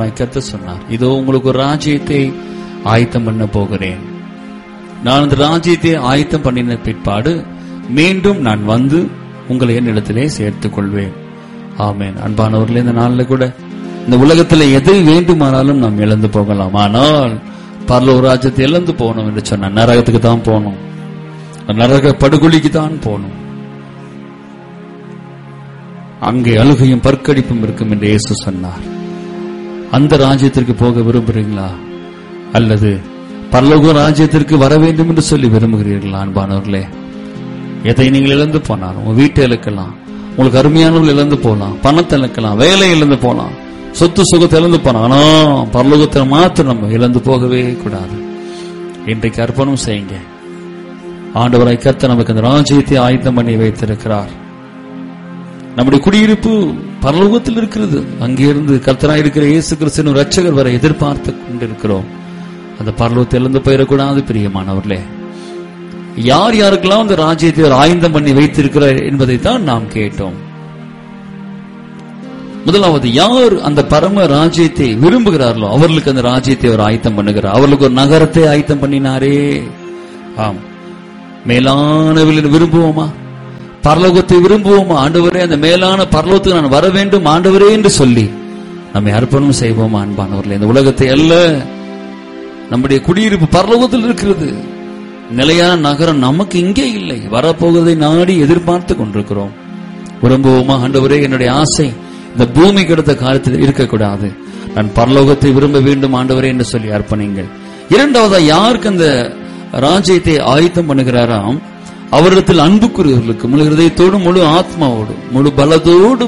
விதமாய் கத்த சொன்னார் இதோ உங்களுக்கு ஒரு ராஜ்யத்தை ஆயத்தம் பண்ண போகிறேன் நான் அந்த ராஜ்யத்தை ஆயத்தம் பண்ணின பிற்பாடு மீண்டும் நான் வந்து உங்களை என்னிடத்திலே சேர்த்துக் கொள்வேன் ஆமென் அன்பானவர்களே இந்த நாள்ல கூட இந்த உலகத்துல எதை வேண்டுமானாலும் நாம் இழந்து போகலாம் ஆனால் பரலோக ராஜ்யத்தை இழந்து போகணும் என்று சொன்ன நரகத்துக்கு தான் போகணும் நரக படுகொலிக்கு தான் போகணும் அங்கே அழுகையும் பற்கடிப்பும் இருக்கும் என்று இயேசு சொன்னார் அந்த ராஜ்யத்திற்கு போக விரும்புகிறீங்களா அல்லது பரலோக ராஜ்யத்திற்கு வர வேண்டும் என்று சொல்லி விரும்புகிறீர்களா அன்பானவர்களே எதை நீங்கள் இழந்து போனாலும் உங்க வீட்டை இழக்கலாம் உங்களுக்கு அருமையானவர்கள் இழந்து போகலாம் பணத்தை இழக்கலாம் வேலை இழந்து போகலாம் சொத்து சுகத்தை இழந்து போகலாம் ஆனா பரலோகத்தை மாத்திரம் நம்ம இழந்து போகவே கூடாது இன்றைக்கு அர்ப்பணம் செய்யுங்க ஆண்டவரை கர்த்தர் நமக்கு அந்த ராஜ்யத்தை ஆயத்தம் பண்ணி வைத்திருக்கிறார் நம்முடைய குடியிருப்பு பரலோகத்தில் இருக்கிறது அங்கிருந்து கர்த்தராய் இருக்கிற இயேசு கிறிஸ்துவின் ரட்சகர் வரை எதிர்பார்த்து கொண்டிருக்கிறோம் அந்த பரலோகத்தை இழந்து போயிடக்கூடாது பிரியமானவர்களே யார் யாருக்கெல்லாம் அந்த ராஜ்யத்தை அவர் ஆயந்தம் பண்ணி வைத்திருக்கிறார் என்பதை தான் நாம் கேட்டோம் முதலாவது யார் அந்த பரம ராஜ்யத்தை விரும்புகிறார்களோ அவர்களுக்கு அந்த ராஜ்யத்தை அவர் ஆயத்தம் பண்ணுகிறார் அவர்களுக்கு ஒரு நகரத்தை ஆயத்தம் பண்ணினாரே ஆம் மேலானவில் விரும்புவோமா பரலோகத்தை விரும்புவோமா ஆண்டவரே அந்த மேலான பரலோகத்துக்கு நான் வர வேண்டும் ஆண்டவரே என்று சொல்லி நம்மை அர்ப்பணம் செய்வோமா அன்பானவர்களே இந்த உலகத்தை அல்ல நம்முடைய குடியிருப்பு பரலோகத்தில் இருக்கிறது நிலையான நகரம் நமக்கு இங்கே இல்லை வரப்போவதை நாடி எதிர்பார்த்து கொண்டிருக்கிறோம் விரும்புவோமா ஆண்டவரே என்னுடைய ஆசை இந்த பூமி கிடைத்த காலத்தில் இருக்கக்கூடாது நான் பரலோகத்தை விரும்ப வேண்டும் ஆண்டவரே என்று சொல்லி அர்ப்பணிங்கள் இரண்டாவதா யாருக்கு அந்த ராஜ்யத்தை ஆயத்தம் பண்ணுகிறாராம் அவரிடத்தில் அன்புக்குரியவர்களுக்கு முழு ஹிருதயத்தோடு முழு ஆத்மாவோடு முழு பலத்தோடு